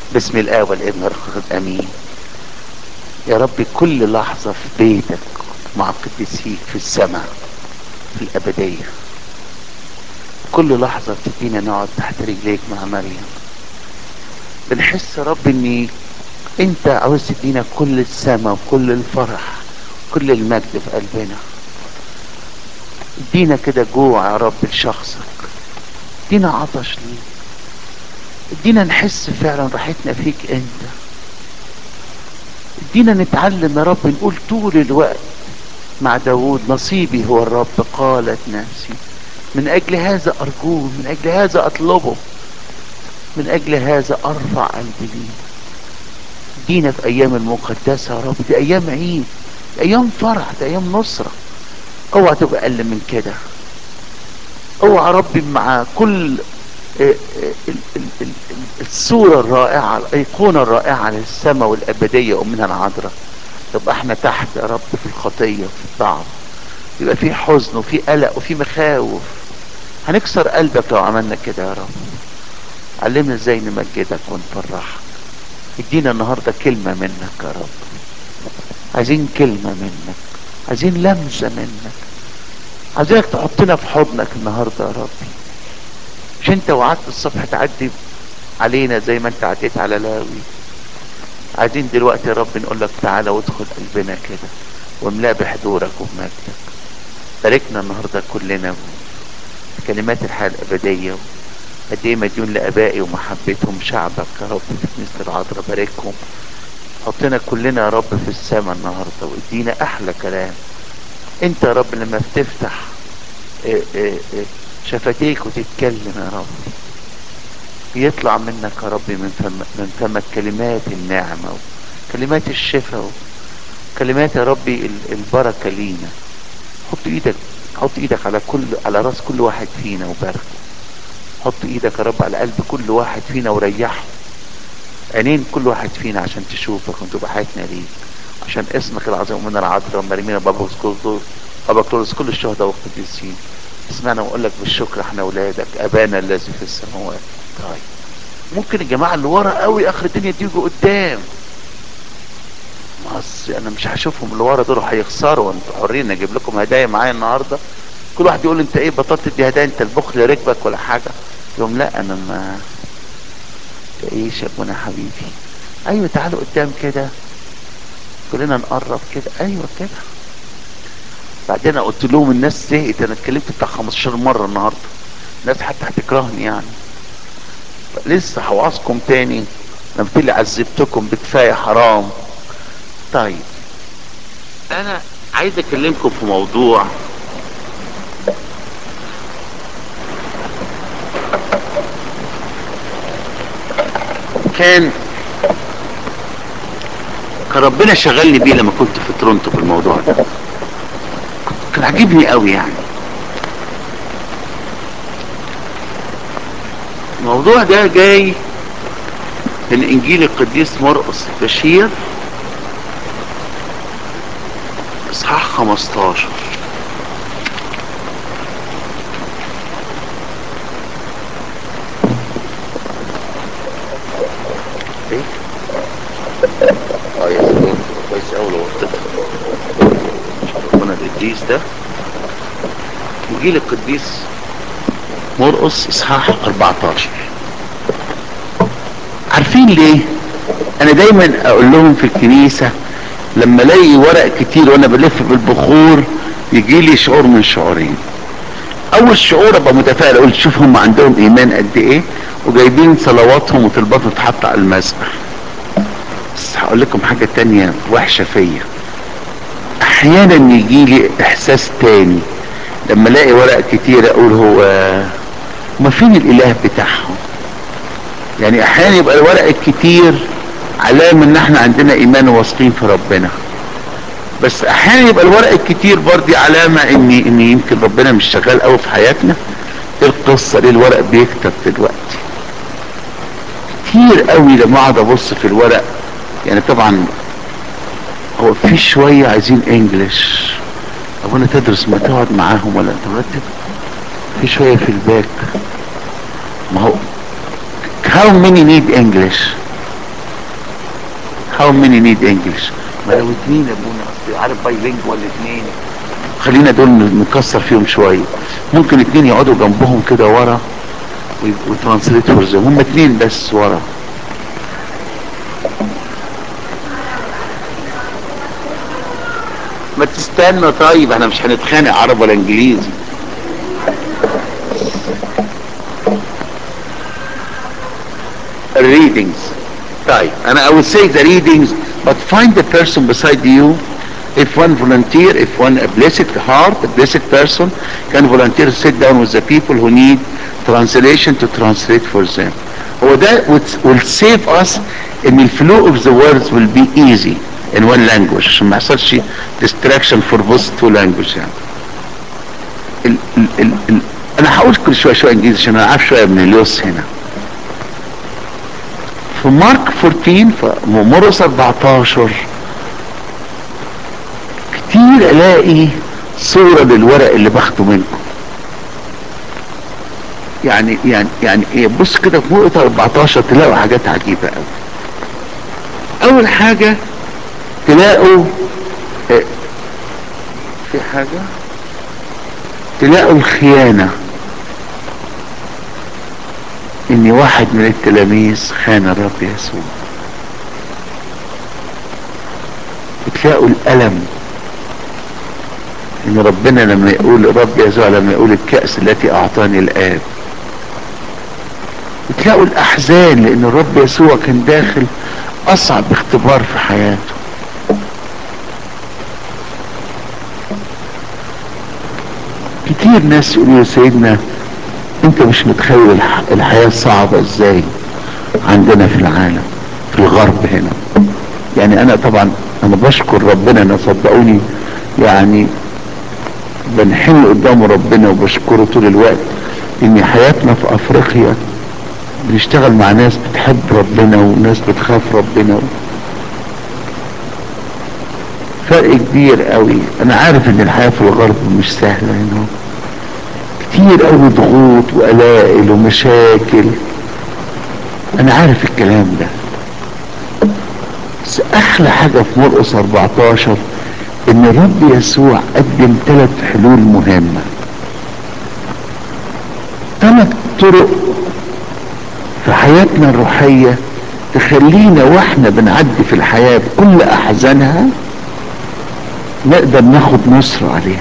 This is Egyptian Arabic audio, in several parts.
باسم الآب والابن والروح امين يا رب كل لحظة في بيتك مع قديسيك في السماء في الأبدية كل لحظة بتدينا نقعد تحت رجليك مع مريم بنحس يا رب ان انت عاوز تدينا كل السماء وكل الفرح كل المجد في قلبنا ادينا كده جوع يا رب لشخصك ادينا عطش ليك ادينا نحس فعلا راحتنا فيك انت ادينا نتعلم يا رب نقول طول الوقت مع داود نصيبي هو الرب قالت نفسي من اجل هذا ارجوه من اجل هذا اطلبه من اجل هذا ارفع قلبي ليه ادينا في ايام المقدسه يا رب دي ايام عيد دي ايام فرح دي ايام نصره اوعى تبقى اقل من كده اوعى يا رب مع كل ال- ال- ال- ال- الصورة الرائعة الأيقونة الرائعة للسماء والأبدية ومنها العذراء تبقى احنا تحت يا رب في الخطية في الضعف يبقى في حزن وفي قلق وفي مخاوف هنكسر قلبك لو عملنا كده يا رب علمنا ازاي نمجدك ونفرحك ادينا النهارده كلمة منك يا رب عايزين كلمة منك عايزين لمسة منك عايزينك تحطنا في حضنك النهارده يا رب مش انت وعدت الصبح تعدي علينا زي ما انت عديت على لاوي عايزين دلوقتي يا رب نقول لك تعالى وادخل قلبنا كده واملاه بحضورك وبمجدك باركنا النهارده كلنا بكلمات الحياه الابديه قد ايه مديون لابائي ومحبتهم شعبك يا رب في كنيسه العذراء باركهم حطنا كلنا يا رب في السماء النهارده وادينا احلى كلام انت يا رب لما بتفتح اه اه اه شفتيك وتتكلم يا رب يطلع منك يا رب من فم من فمك كلمات النعمة كلمات الشفاء كلمات يا ربي ال- البركة لينا حط ايدك حط ايدك على كل على راس كل واحد فينا وباركه حط ايدك يا رب على قلب كل واحد فينا وريحه عينين كل واحد فينا عشان تشوفك وتبقى حياتنا ليك عشان اسمك العظيم من العذراء ومريمين بابا كلثوم بابا كلثوم كل الشهداء والقديسين اسمعنا واقول لك بالشكر احنا اولادك ابانا الذي في السماوات طيب ممكن الجماعه اللي ورا قوي اخر الدنيا دي يجوا قدام بس انا مش هشوفهم اللي ورا دول هيخسروا انتوا حرين اجيب لكم هدايا معايا النهارده كل واحد يقول انت ايه بطلت تدي هدايا انت البخل ركبك ولا حاجه يقول لا انا ما تعيش يا ابونا حبيبي ايوه تعالوا قدام كده كلنا نقرب كده ايوه كده بعدين أنا قلت لهم الناس زهقت انا اتكلمت بتاع 15 مره النهارده الناس حتى هتكرهني يعني لسه هوعظكم تاني انا بتقولي عذبتكم بكفايه حرام طيب انا عايز اكلمكم في موضوع كان كان ربنا شغلني بيه لما كنت في تورونتو في الموضوع ده كان عاجبني قوي يعني الموضوع ده جاي من انجيل القديس مرقس البشير اصحاح 15 ايه اه يا سلام كويس قوي لو وطيتها ربنا القديس ده انجيل القديس مرقس اصحاح 14 عارفين ليه انا دايما اقول لهم في الكنيسه لما الاقي ورق كتير وانا بلف بالبخور يجي لي شعور من شعورين اول شعور ابقى متفائل اقول شوف هم عندهم ايمان قد ايه وجايبين صلواتهم وطلباتهم تتحط على المسبح بس هقول لكم حاجه تانية وحشه فيا احيانا يجي لي احساس تاني لما الاقي ورق كتير اقول هو ما فين الاله بتاعهم يعني احيانا يبقى الورق الكتير علامه ان احنا عندنا ايمان وواثقين في ربنا بس احيانا يبقى الورق الكتير برضه علامه ان ان يمكن ربنا مش شغال قوي في حياتنا ايه القصه ليه الورق بيكتب دلوقتي كتير قوي لما اقعد ابص في الورق يعني طبعا هو في شويه عايزين انجلش ابونا تدرس ما تقعد معاهم ولا ترتب في شويه في الباك ما هو how many need English how many need English ما لو اتنين يا ابونا اصل عارف بايلينج ولا اتنين خلينا دول نكسر فيهم شوية ممكن اتنين يقعدوا جنبهم كده ورا وترانسليت فور زي هم اتنين بس ورا ما تستنى طيب احنا مش هنتخانق عربي ولا انجليزي readings طيب انا I will say the readings but find the person beside you if one volunteer if one a blessed heart a blessed person can volunteer to sit down with the people who need translation to translate for them هو ده will save us ان the flow of the words will be easy in one language عشان ما يحصلش distraction for both two languages يعني ال ال ال ال انا هقول كل شويه شويه انجليزي عشان انا عارف شويه من اليوس هنا في مارك 14 في مرقس 14 كتير الاقي صورة للورق اللي باخده منكم يعني يعني يعني ايه بص كده في مرقس 14 تلاقوا حاجات عجيبة قوي اول حاجة تلاقوا إيه في حاجة تلاقوا الخيانة ان واحد من التلاميذ خان الرب يسوع بتلاقوا الالم ان ربنا لما يقول الرب يسوع لما يقول الكأس التي اعطاني الاب بتلاقوا الاحزان لان الرب يسوع كان داخل اصعب اختبار في حياته كتير ناس يقولوا يا سيدنا انت مش متخيل الحياة صعبة ازاي عندنا في العالم في الغرب هنا يعني انا طبعا انا بشكر ربنا انا صدقوني يعني بنحن قدام ربنا وبشكره طول الوقت ان حياتنا في افريقيا بنشتغل مع ناس بتحب ربنا وناس بتخاف ربنا فرق كبير قوي انا عارف ان الحياة في الغرب مش سهلة هنا كتير قوي ضغوط وقلائل ومشاكل انا عارف الكلام ده بس احلى حاجة في مرقس 14 ان الرب يسوع قدم ثلاث حلول مهمة ثلاث طرق في حياتنا الروحية تخلينا واحنا بنعدي في الحياة بكل احزانها نقدر ناخد نصر عليها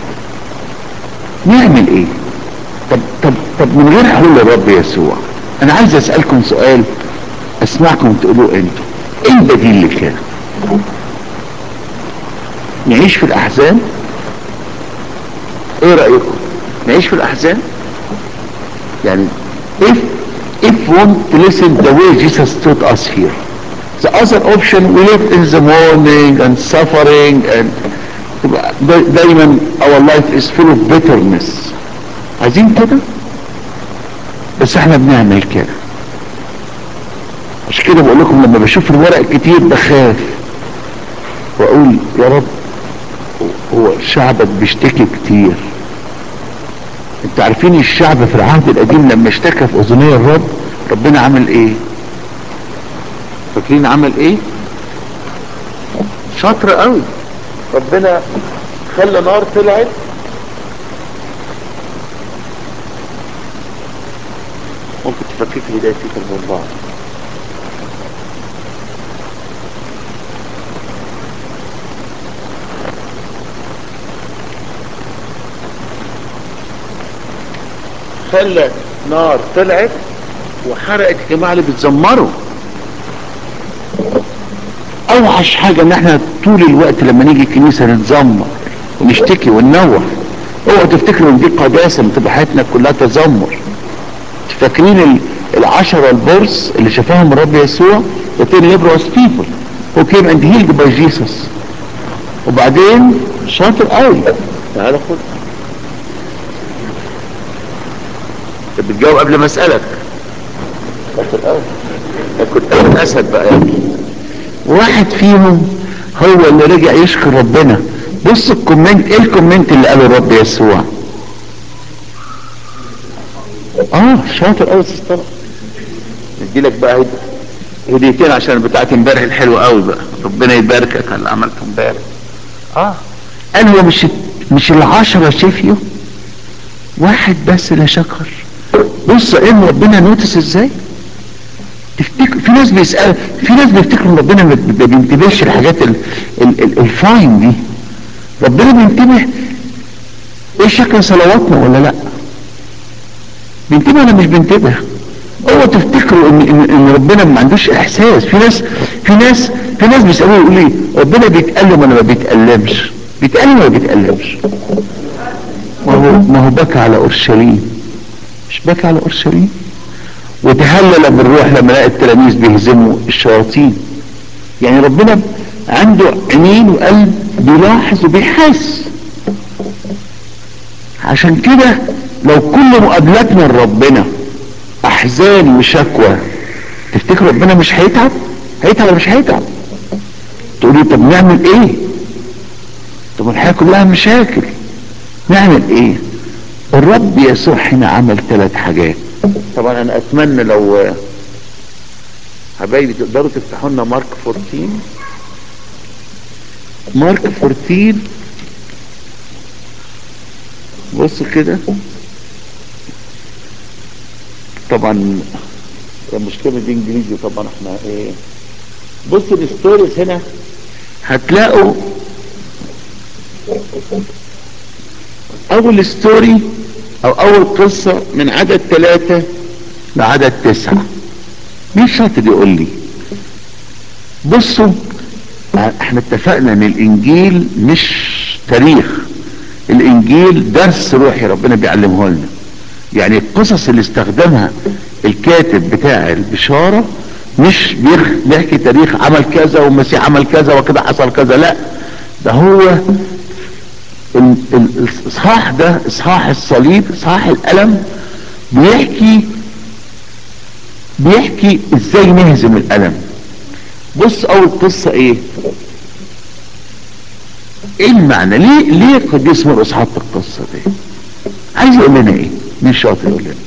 نعمل ايه طب طب طب من غير حلول الرب يسوع انا عايز اسالكم سؤال اسمعكم تقولوا انتوا ايه البديل لكده نعيش في الاحزان ايه رايكم نعيش في الاحزان يعني if if one to listen the way Jesus taught us here the other option we live in the morning and suffering and دايما our life is full of bitterness عايزين كده بس احنا بنعمل كده مش كده بقول لكم لما بشوف الورق كتير بخاف واقول يا رب هو شعبك بيشتكي كتير انت عارفين الشعب في العهد القديم لما اشتكى في اذني الرب ربنا عمل ايه فاكرين عمل ايه شاطر قوي ربنا خلى نار طلعت ممكن تفكك لي ده فيك الموضوع خلى نار طلعت وحرقت الجماعه اللي بتزمروا اوحش حاجة ان احنا طول الوقت لما نيجي الكنيسة نتذمر ونشتكي وننوح اوعوا تفتكروا ان دي قداسة تبقى حياتنا كلها تذمر فاكرين العشرة البرص اللي شافاهم الرب يسوع the ten leprous people who came and healed by Jesus وبعدين شاطر قوي تعالى خد انت بتجاوب قبل ما اسالك شاطر قوي كنت انا اسد بقى يعني واحد فيهم هو اللي رجع يشكر ربنا بص الكومنت ايه الكومنت اللي قاله الرب يسوع اه شاطر قوي استاذ ادي لك بقى هيدا هديتين عشان بتاعت امبارح الحلوة قوي بقى ربنا يباركك على اللي عملته امبارح اه قال هو مش مش العشرة شفيوا واحد بس اللي شكر بص ان ربنا نوتس ازاي تفتكر في ناس بيسأل في ناس بيفتكروا ان ربنا ما ما بينتبهش الحاجات ال... ال... ال... الفاين دي ربنا بينتبه ايه شكل صلواتنا ولا لا بينتبه ولا مش بينتبه هو تفتكروا ان ان, إن ربنا ما عندوش احساس في ناس في ناس في ناس بيسالوا يقول لي ربنا بيتألم ولا ما بيتألمش بيتألم ولا ما بيتألمش ما هو ما هو بكى على اورشليم مش بكى على اورشليم وتهلل بالروح لما لقى التلاميذ بيهزموا الشياطين يعني ربنا عنده عينين وقلب بيلاحظ وبيحس عشان كده لو كل مقابلاتنا لربنا احزان وشكوى تفتكر ربنا مش هيتعب هيتعب ولا مش هيتعب تقولي طب نعمل ايه طب الحياة كلها مشاكل نعمل ايه الرب يسوع هنا عمل ثلاث حاجات طبعا انا اتمنى لو حبايبي تقدروا تفتحوا لنا مارك 14 مارك 14 بصوا كده طبعا المشكلة دي انجليزي طبعا احنا ايه بصوا الستوريز هنا هتلاقوا اول ستوري او اول قصة من عدد ثلاثة لعدد تسعة مين شاطر يقول لي بصوا احنا اتفقنا ان الانجيل مش تاريخ الانجيل درس روحي ربنا بيعلمه لنا يعني القصص اللي استخدمها الكاتب بتاع البشارة مش بيخ- بيحكي تاريخ عمل كذا والمسيح عمل كذا وكده حصل كذا لا ده هو ال- ال- الاصحاح ده اصحاح الصليب اصحاح الالم بيحكي بيحكي ازاي نهزم الالم بص اول قصة ايه ايه المعنى ليه ليه القديس مرقس حط القصة دي عايز يقول لنا ايه مين شاطر يقول لنا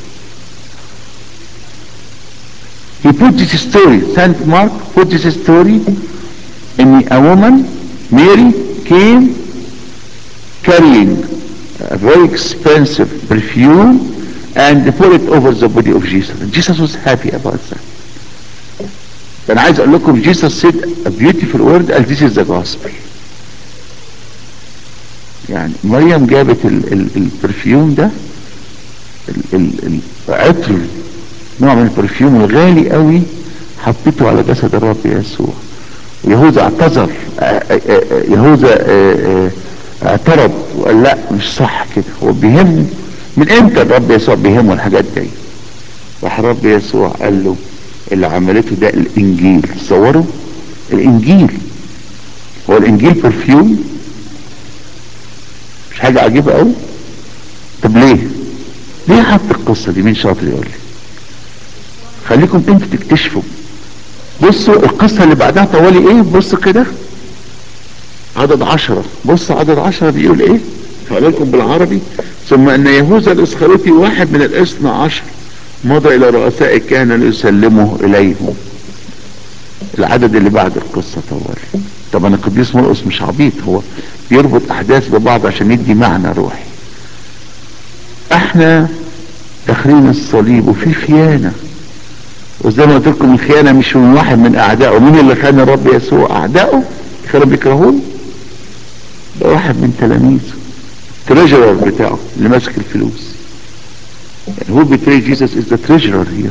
He put this story, Saint Mark put this story in a woman, Mary, came carrying a very expensive perfume and put it over the body of Jesus. And Jesus was happy about that. انا عايز اقول لكم Jesus said a beautiful word and this is the gospel. يعني مريم جابت ال ال البرفيوم ده ال ال العطر نوع من البرفيوم الغالي قوي حطيته على جسد الرب يسوع يهوذا اعتذر آه، آه، آه، يهوذا آه، آه، اعترض وقال لا مش صح كده هو بيهم من امتى الرب يسوع بيهمه الحاجات دي راح الرب يسوع قال له اللي عملته ده الانجيل تصوروا الانجيل هو الانجيل برفيوم مش حاجة عجيبة قوي طب ليه ليه حط القصة دي مين شاطر يقول لي خليكم انتوا تكتشفوا بصوا القصة اللي بعدها طوالي ايه بصوا كده عدد عشرة بص عدد عشرة بيقول ايه هقول لكم بالعربي ثم ان يهوذا الاسخريطي واحد من الاثنى عشر مضى الى رؤساء الكهنة ليسلمه اليهم العدد اللي بعد القصة طوالي طبعا القديس مرقس مش عبيط هو بيربط احداث ببعض عشان يدي معنى روحي احنا داخلين الصليب وفي خيانة وزي ما قلت لكم الخيانة مش من واحد من اعدائه مين اللي خان الرب يسوع اعدائه كانوا بيكرهوه ده واحد من تلاميذه التريجرر بتاعه اللي ماسك الفلوس يعني هو بيتري جيسس از ذا تريجرر هير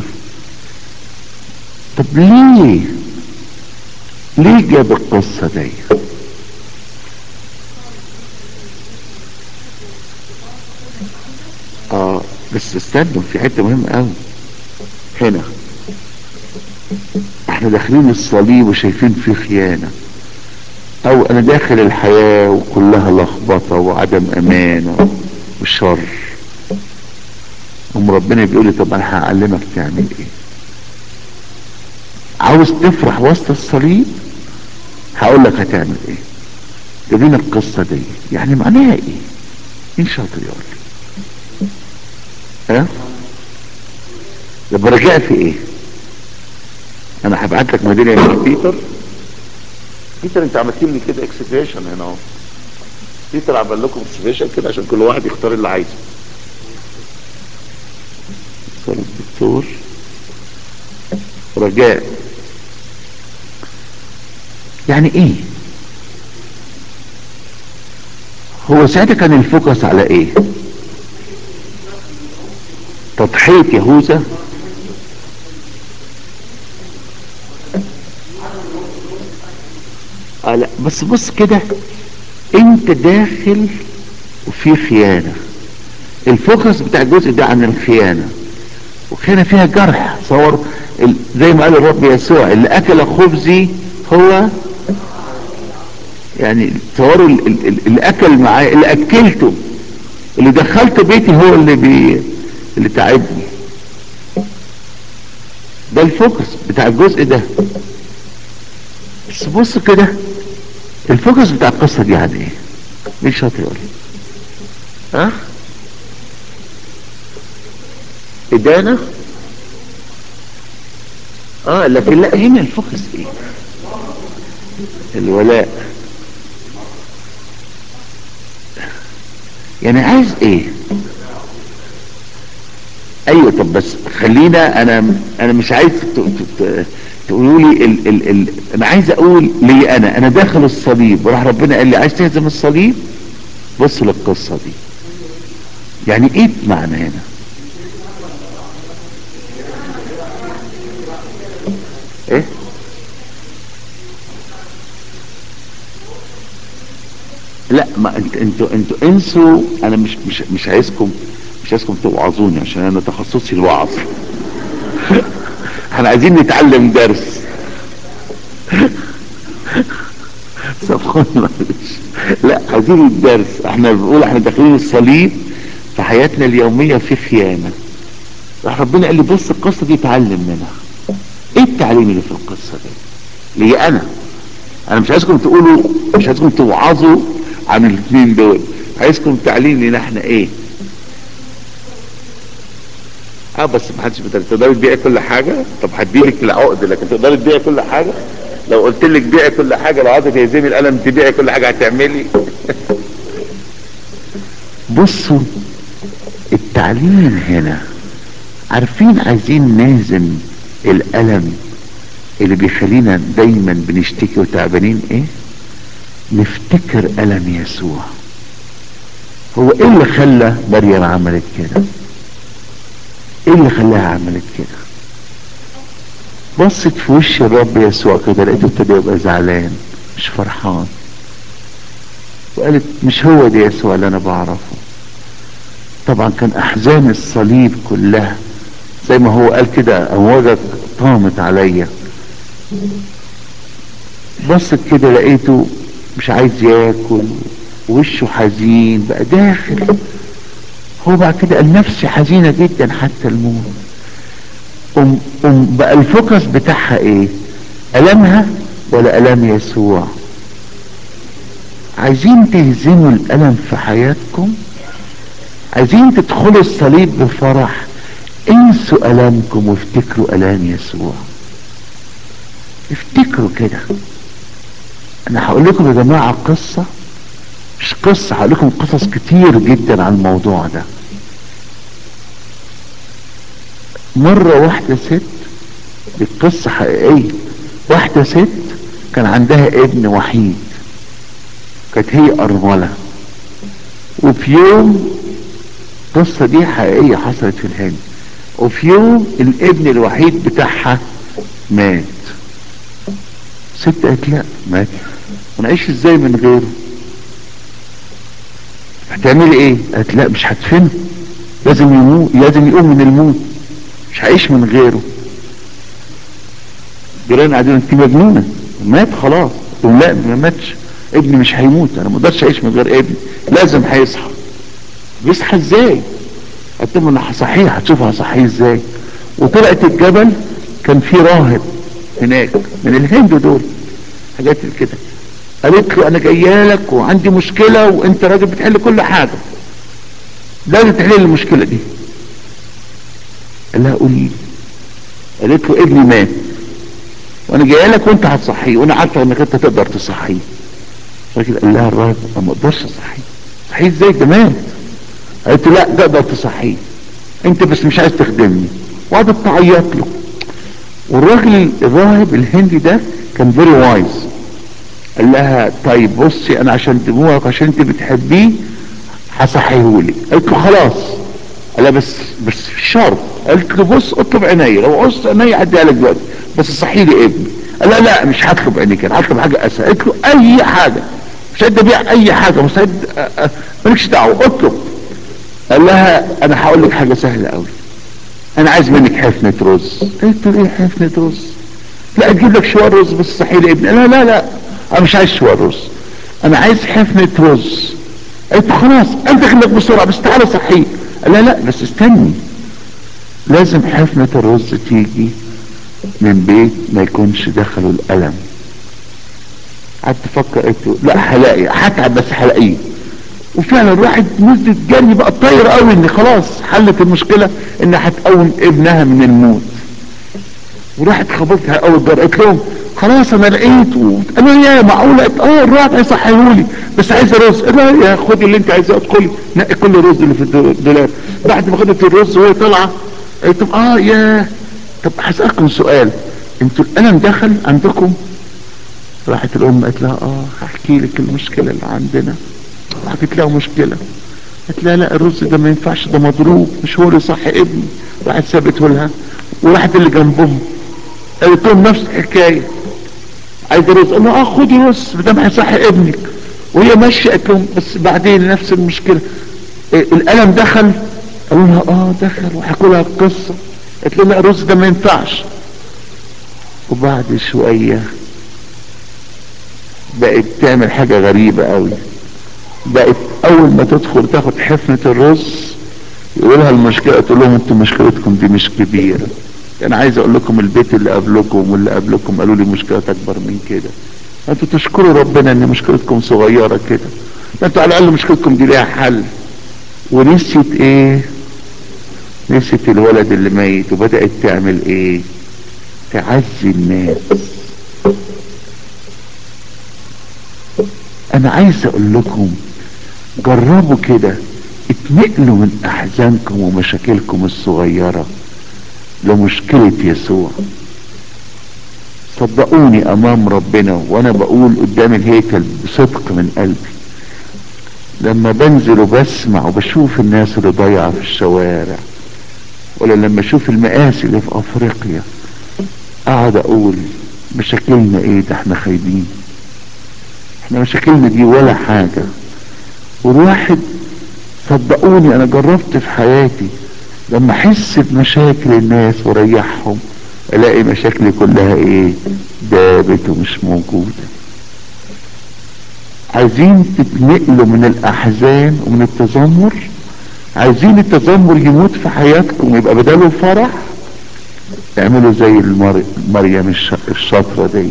طب ليه ليه جاب القصة دي اه بس استنوا في حتة مهمة قوي هنا احنا داخلين الصليب وشايفين فيه خيانة او انا داخل الحياة وكلها لخبطة وعدم امان وشر ام ربنا بيقول لي طب انا هعلمك تعمل ايه عاوز تفرح وسط الصليب هقول لك هتعمل ايه جايبين القصة دي يعني معناها ايه مين شاطر يقول لي ها يبقى رجاء في ايه انا هبعت لك مدينة يا بيتر بيتر انت عملت لي كده اكسبريشن هنا اهو بيتر عمل لكم اكسبريشن كده عشان كل واحد يختار اللي عايزه صار الدكتور رجاء يعني ايه هو ساعتها كان الفوكس على ايه تضحية يهوذا آه لا بس بص كده انت داخل وفي خيانة الفوكس بتاع الجزء ده عن الخيانة وكان فيها جرح صور ال- زي ما قال الرب يسوع اللي اكل خبزي هو يعني تصوروا ال- ال- ال- اللي اكل معايا اللي اكلته اللي دخلته بيتي هو اللي بي اللي تعبني ده الفوكس بتاع الجزء ده بس بص كده الفوكس بتاع القصة دي عن ايه مين شاطر يقول لي؟ ها ادانة اه لكن لا هنا الفوكس ايه الولاء يعني عايز ايه ايوه طب بس خلينا انا انا مش عايز ت- ت- ت- تقولوا لي ال ال ال انا عايز اقول لي انا انا داخل الصليب وراح ربنا قال لي عايز تهزم الصليب بص للقصه دي يعني ايه معنى هنا ايه لا ما انت انتوا انتوا انسوا انا مش مش مش عايزكم مش عايزكم توعظوني عشان انا تخصصي الوعظ احنا عايزين نتعلم درس سامحوني معلش لا عايزين الدرس احنا بنقول احنا داخلين الصليب في حياتنا اليومية في خيانة راح ربنا قال لي بص القصة دي اتعلم منها ايه التعليم اللي في القصة دي ليه انا انا مش عايزكم تقولوا مش عايزكم توعظوا عن الاثنين دول عايزكم تعليم لنا احنا ايه اه بس ما حدش بتقدر تقدري تبيعي كل حاجه طب هديلك العقد لكن تقدري تبيعي كل حاجه لو قلت لك بيعي كل حاجه لو قعدت تهزمي القلم تبيعي كل حاجه هتعملي بصوا التعليم هنا عارفين عايزين نهزم الالم اللي بيخلينا دايما بنشتكي وتعبانين ايه نفتكر الم يسوع هو ايه اللي خلى مريم عملت كده ايه اللي خلاها عملت كده بصت في وش الرب يسوع كده لقيته ابتدى يبقى زعلان مش فرحان وقالت مش هو ده يسوع اللي انا بعرفه طبعا كان احزان الصليب كلها زي ما هو قال كده امواجك طامت عليا بصت كده لقيته مش عايز ياكل وشه حزين بقى داخل هو بقى كده قال نفسي حزينه جدا حتى الموت أم أم بقى الفوكس بتاعها ايه ألمها ولا ألم يسوع عايزين تهزموا الألم في حياتكم عايزين تدخلوا الصليب بفرح انسوا ألمكم وافتكروا ألام يسوع افتكروا كده انا هقول لكم يا جماعة قصة مش قصة هقول لكم قصص كتير جدا عن الموضوع ده مرة واحدة ست دي قصة حقيقية واحدة ست كان عندها ابن وحيد كانت هي أرملة وفي يوم القصة دي حقيقية حصلت في الهند وفي يوم الابن الوحيد بتاعها مات ست قالت لا مات ونعيش ازاي من غيره هتعملي ايه قالت لا مش هدفنه لازم يموت لازم يقوم من الموت مش هعيش من غيره جيران قاعدين انت مجنونه مات خلاص قلت لا ما ماتش ابني مش هيموت انا ما اقدرش اعيش من غير ابني لازم هيصحى بيصحى ازاي قلت لهم انا هصحيه هتشوفوا هصحيه ازاي وطلعت الجبل كان في راهب هناك من الهند دول حاجات كده قالت له انا جايه لك وعندي مشكله وانت راجل بتحل كل حاجه لازم تحل المشكله دي قال لها قولي لي قالت له ابني مات وانا جاي لك وانت هتصحيه وانا عارفه انك انت تقدر تصحيه الراجل قال لها الراهب ما اقدرش اصحيه صحيه ازاي ده مات قالت له لا تقدر تصحيه انت بس مش عايز تخدمني وقعدت تعيط له والراجل الراهب الهندي ده كان فيري وايز قال لها طيب بصي انا عشان دموعك عشان انت بتحبيه هصحيهولك قالت له خلاص قال لها بس بس في شرط قالت له بص اطلب عينيا لو عوزت عينيا هديها لك دلوقتي بس صحي لي ابني قال لا لا مش هطلب عينيك انا هطلب حاجه اسهل قالت له اي حاجه مش قد ابيع اي حاجه مش قد مالكش دعوه اطلب قال لها انا هقول لك حاجه سهله قوي انا عايز منك حفنه رز قلت له ايه حفنه رز لا اجيب لك شويه رز بس صحي لي ابني لا لا لا انا مش عايز شويه رز انا عايز حفنه رز قلت له خلاص انت خليك بسرعه بس تعالى صحيه لا لا بس استني لازم حفنة الرز تيجي من بيت ما يكونش دخله الألم قعدت تفكر قلت له لا هلاقي هتعب بس هلاقيه وفعلا راحت نزلت جري بقى طاير قوي ان خلاص حلت المشكله انها هتقوم ابنها من الموت وراحت خبطتها اول دار قالت لهم خلاص انا لقيت قالوا يا معقوله اه الراجل هيصحيهولي بس عايز رز لا يا خدي اللي انت عايزاه ادخلي نقي كل الرز اللي في الدولاب بعد ما خدت الرز وهي طالعه قالت لهم اه يا طب هسالكم سؤال انتوا الالم دخل عندكم راحت الام قالت لها اه هحكي لك المشكله اللي عندنا حكيت لها مشكله قالت لها لا الرز ده ما ينفعش ده مضروب مش هو اللي صح ابني راحت سابته لها وراحت اللي جنبهم قالت لهم نفس الحكايه عايز رز قال له اه خدي رز ده ما هيصح ابنك وهي ماشيه قالت لهم بس بعدين نفس المشكله إيه الالم دخل قالوا لها اه دخل وحكوا لها القصه قالت لهم لا الرز ده ما ينفعش وبعد شويه بقت تعمل حاجه غريبه قوي بقت اول ما تدخل تاخد حفنه الرز يقولها المشكله تقول لهم انتوا مشكلتكم دي مش كبيره انا عايز اقول لكم البيت اللي قبلكم واللي قبلكم قالوا لي مشكلة اكبر من كده انتوا تشكروا ربنا ان مشكلتكم صغيرة كده انتوا على الاقل مشكلتكم دي ليها حل ونسيت ايه نسيت الولد اللي ميت وبدأت تعمل ايه تعزي الناس انا عايز اقول لكم جربوا كده اتنقلوا من احزانكم ومشاكلكم الصغيره لمشكلة يسوع صدقوني امام ربنا وانا بقول قدام الهيكل بصدق من قلبي لما بنزل وبسمع وبشوف الناس اللي ضايعة في الشوارع ولا لما اشوف المآسي اللي في افريقيا اقعد اقول مشاكلنا ايه ده احنا خايبين احنا مشاكلنا دي ولا حاجة والواحد صدقوني انا جربت في حياتي لما احس بمشاكل الناس واريحهم الاقي مشاكلي كلها ايه دابت ومش موجودة عايزين تتنقلوا من الاحزان ومن التذمر عايزين التذمر يموت في حياتكم يبقى بداله فرح اعملوا زي المر... مريم الش... الشاطرة دي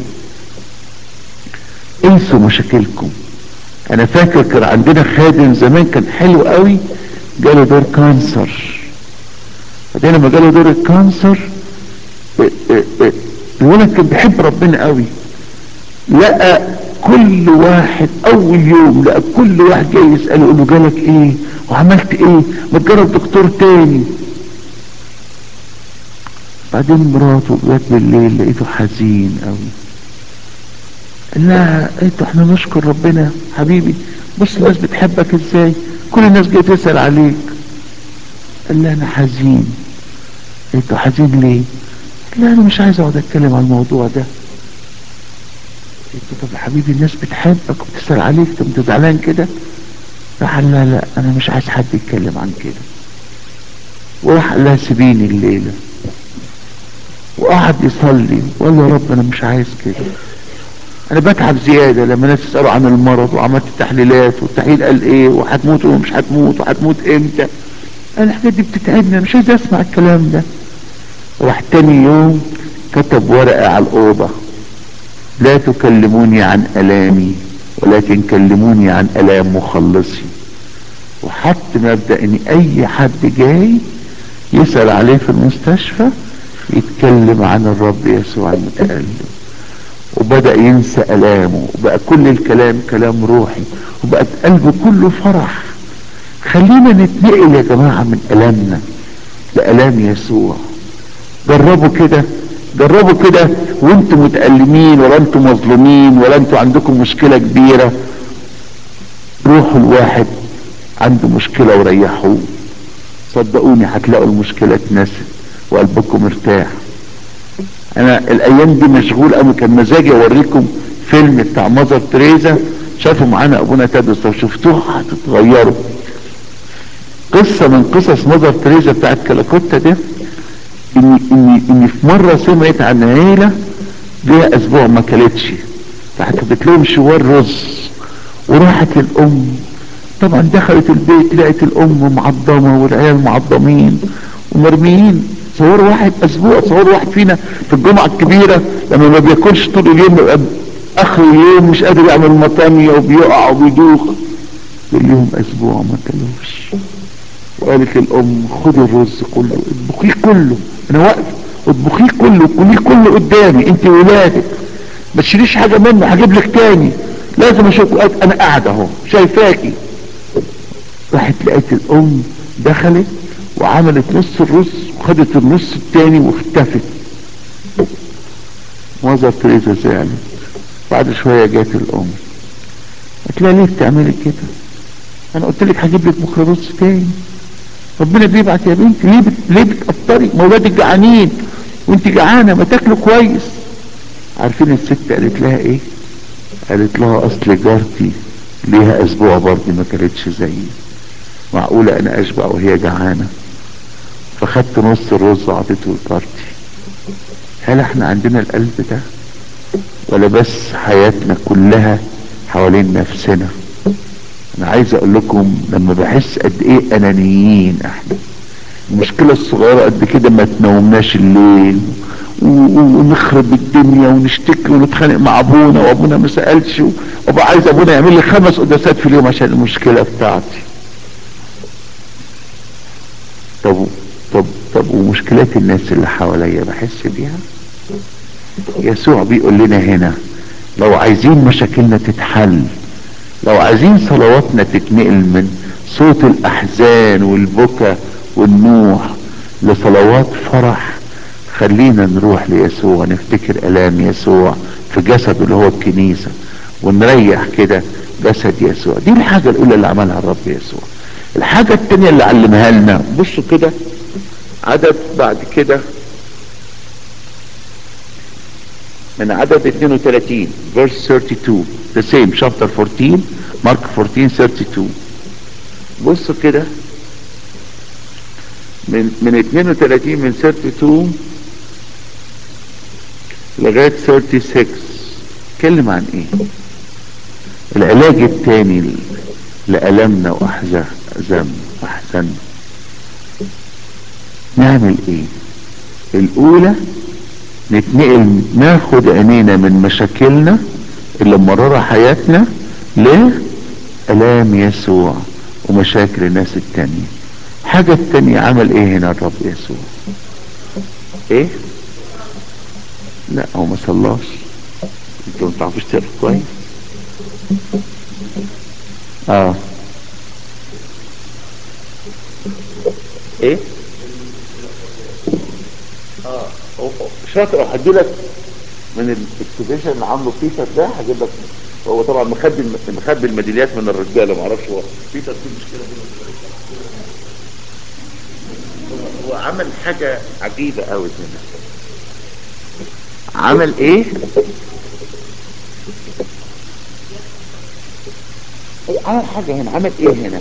انسوا مشاكلكم انا فاكر كان عندنا خادم زمان كان حلو قوي جاله دور كانسر بعدين لما جاله دور الكانسر الولد كان بيحب ربنا قوي لقى كل واحد اول يوم لقى كل واحد جاي يسأله يقول له جالك ايه وعملت ايه ما تجرب دكتور تاني بعدين مراته جت بالليل لقيته حزين قوي قال لها انتوا احنا نشكر ربنا حبيبي بص الناس بتحبك ازاي كل الناس جايه تسأل عليك قال لها انا حزين انتوا حزين ليه لا انا مش عايز اقعد اتكلم عن الموضوع ده قلت طب يا حبيبي الناس بتحبك وبتسأل عليك طب انت زعلان كده راح قال لا لا انا مش عايز حد يتكلم عن كده وراح قال لها سيبيني الليلة وقعد يصلي وقال له يا رب انا مش عايز كده انا بتعب زيادة لما الناس يسألوا عن المرض وعملت تحليلات والتحليل قال ايه وهتموت ومش هتموت وهتموت امتى انا الحاجات دي بتتعبني مش عايز اسمع الكلام ده راح تاني يوم كتب ورقة على الأوضة لا تكلموني عن ألامي ولكن كلموني عن ألام مخلصي وحط مبدأ ان اي حد جاي يسأل عليه في المستشفى يتكلم عن الرب يسوع المتألم وبدأ ينسى ألامه وبقى كل الكلام كلام روحي وبقى قلبه كله فرح خلينا نتنقل يا جماعة من ألامنا لألام يسوع جربوا كده جربوا كده وانتم متألمين ولا انتم مظلومين ولا انتم عندكم مشكلة كبيرة روحوا الواحد عنده مشكلة وريحوه صدقوني هتلاقوا المشكلة اتنست وقلبكم ارتاح انا الايام دي مشغول قوي كان مزاجي اوريكم فيلم بتاع ماذر تريزا شافوا معانا ابونا تادرس لو شفتوه هتتغيروا قصة من قصص ماذر تريزا بتاعت كلاكوتا دي اني اني اني في مرة سمعت عن عيلة ليها اسبوع ما كلتش فحكبت لهم شوار رز وراحت الام طبعا دخلت البيت لقت الام معضمة والعيال معضمين ومرميين صور واحد اسبوع صور واحد فينا في الجمعة الكبيرة لما ما بياكلش طول اليوم يبقى اخر اليوم مش قادر يعمل مطانية وبيقع وبيدوخ اليوم اسبوع ما كلوش وقالت للام خدي الرز كله اطبخيه كله انا واقف اطبخيه كله كليه كله قدامي انت ولادك ما تشيليش حاجه منه هجيب لك تاني لازم اشوف انا قاعده اهو شايفاكي راحت لقيت الام دخلت وعملت نص الرز وخدت النص التاني واختفت ماذا تريزا زعلت بعد شويه جات الام قالت لها ليه بتعملي كده انا قلت لك هجيب لك بكره رز تاني ربنا بيبعت يا بنتي ليه بت... ليه بتقطري ما ولادك جعانين وانت جعانه ما تاكلوا كويس عارفين الست قالت لها ايه قالت لها اصل جارتي ليها اسبوع برضه ما كانتش زيي معقولة انا اشبع وهي جعانة فخدت نص الرز وعطيته لجارتي هل احنا عندنا القلب ده ولا بس حياتنا كلها حوالين نفسنا انا عايز اقول لكم لما بحس قد ايه انانيين احنا المشكلة الصغيرة قد كده ما تنومناش الليل ونخرب الدنيا ونشتكي ونتخانق مع ابونا وابونا ما سألش وابقى عايز ابونا يعمل لي خمس قداسات في اليوم عشان المشكلة بتاعتي طب طب طب ومشكلات الناس اللي حواليا بحس بيها يسوع بيقول لنا هنا لو عايزين مشاكلنا تتحل لو عايزين صلواتنا تتنقل من صوت الاحزان والبكا والنوح لصلوات فرح خلينا نروح ليسوع نفتكر الام يسوع في جسده اللي هو الكنيسة ونريح كده جسد يسوع دي الحاجة الاولى اللي عملها الرب يسوع الحاجة التانية اللي علمها لنا بصوا كده عدد بعد كده من عدد 32 verse 32 the same chapter 14 Mark 14 32 بصوا كده من من 32 من 32 لغاية 36 اتكلم عن ايه العلاج التاني لألمنا وأحزان وأحزاننا نعمل ايه الأولى نتنقل ناخد عينينا من مشاكلنا اللي مرارة حياتنا لألام يسوع ومشاكل الناس التانية حاجة التانية عمل ايه هنا الرب يسوع ايه لا هو ما صلاش انتوا ما تعرفوش تقروا كويس اه ايه اه شاطر هديلك من الاكتيفيشن اللي عامله بيتر ده هجيب لك هو طبعا مخبي مخبي الميداليات من الرجاله ما اعرفش هو بيتر في مشكله بينه هو عمل حاجه عجيبه قوي هنا عمل ايه عمل حاجه هنا عمل ايه هنا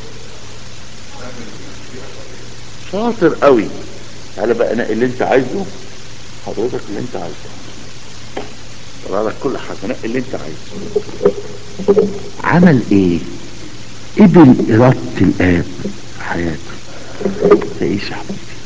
شاطر قوي تعالى بقى انا اللي انت عايزه حضرتك اللي انت عايزه طلع لك كل حاجه نقي اللي انت عايزه عمل ايه قبل ارادة الاب في حياته تعيش يا